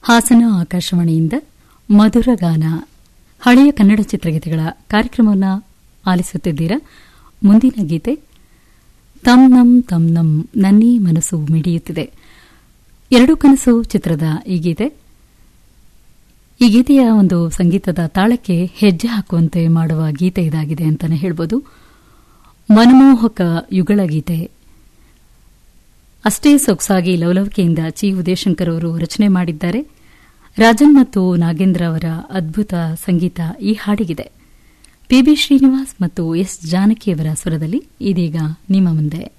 ಹಾಸನ ಆಕಾಶವಾಣಿಯಿಂದ ಮಧುರ ಗಾನ ಹಳೆಯ ಕನ್ನಡ ಚಿತ್ರಗೀತೆಗಳ ಕಾರ್ಯಕ್ರಮವನ್ನು ಆಲಿಸುತ್ತಿದ್ದೀರಾ ಮುಂದಿನ ಗೀತೆ ತಮ್ ನಮ್ ತಮ್ ನಮ್ ನನ್ನೇ ಮನಸ್ಸು ಮಿಡಿಯುತ್ತಿದೆ ಎರಡು ಕನಸು ಚಿತ್ರದ ಈ ಗೀತೆ ಈ ಗೀತೆಯ ಒಂದು ಸಂಗೀತದ ತಾಳಕ್ಕೆ ಹೆಜ್ಜೆ ಹಾಕುವಂತೆ ಮಾಡುವ ಗೀತೆ ಇದಾಗಿದೆ ಅಂತಾನೆ ಹೇಳ್ಬೋದು ಮನಮೋಹಕ ಯುಗಳ ಗೀತೆ ಅಷ್ಟೇ ಸೊಗಸಾಗಿ ಲವಲವಿಕೆಯಿಂದ ಚಿ ಉದಯಶಂಕರ್ ಅವರು ರಚನೆ ಮಾಡಿದ್ದಾರೆ ರಾಜನ್ ಮತ್ತು ನಾಗೇಂದ್ರ ಅವರ ಅದ್ಭುತ ಸಂಗೀತ ಈ ಹಾಡಿಗಿದೆ ಪಿಬಿ ಶ್ರೀನಿವಾಸ್ ಮತ್ತು ಎಸ್ ಜಾನಕಿಯವರ ಸ್ವರದಲ್ಲಿ ಇದೀಗ ನಿಮ್ಮ ಮುಂದೆ